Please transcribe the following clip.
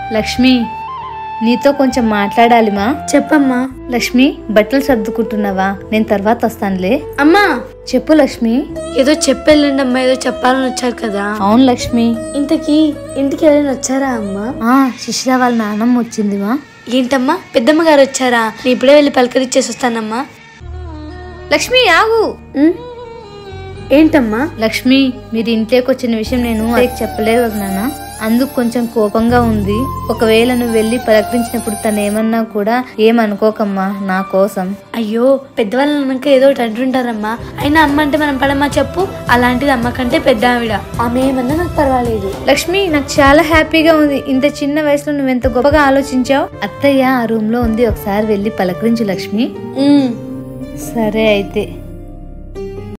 లక్ష్మి నీతో కొంచెం మాట్లాడాలి మా చెప్పమ్మా లక్ష్మి బట్టలు సర్దుకుంటున్నావా నేను తర్వాత వస్తానులే అమ్మా చెప్పు లక్ష్మి ఏదో చెప్పెళ్ళండి అమ్మా ఏదో చెప్పాలని వచ్చారు కదా అవును లక్ష్మి ఇంతకీ ఇంటికి ఎవరైనా వచ్చారా అమ్మా ఆ శిశిర వాళ్ళ నాన్నమ్మ వచ్చింది మా ఏంటమ్మా పెద్దమ్మ గారు వచ్చారా నేను ఇప్పుడే వెళ్ళి పలకరిచ్చేసి వస్తానమ్మా లక్ష్మి ఆగు ఉమ్, ఏంటమ్మా లక్ష్మి మీరు ఇంట్లోకి వచ్చిన విషయం నేను అత్తయ్యకి చెప్పలేదు నాన్న అందుకు కొంచెం కోపంగా ఉంది ఒకవేళ నువ్వు వెళ్ళి పలకరించినప్పుడు తను ఏమన్నా కూడా ఏమనుకోకమ్మా నా కోసం అయ్యో పెద్దవాళ్ళు అన్నాక ఏదో ఒకటి అంటుంటారమ్మా అయినా అమ్మ అంటే మనం పడమ్మా చెప్పు అలాంటిది అమ్మ కంటే పెద్ద ఆవిడ ఆమె ఏమన్నా నాకు పర్వాలేదు లక్ష్మి నాకు చాలా హ్యాపీగా ఉంది ఇంత చిన్న వయసులో నువ్వు ఎంత గొప్పగా ఆలోచించావు అత్తయ్య ఆ రూమ్ లో ఉంది ఒకసారి వెళ్ళి పలకరించు లక్ష్మి ఉమ్, సరే అయితే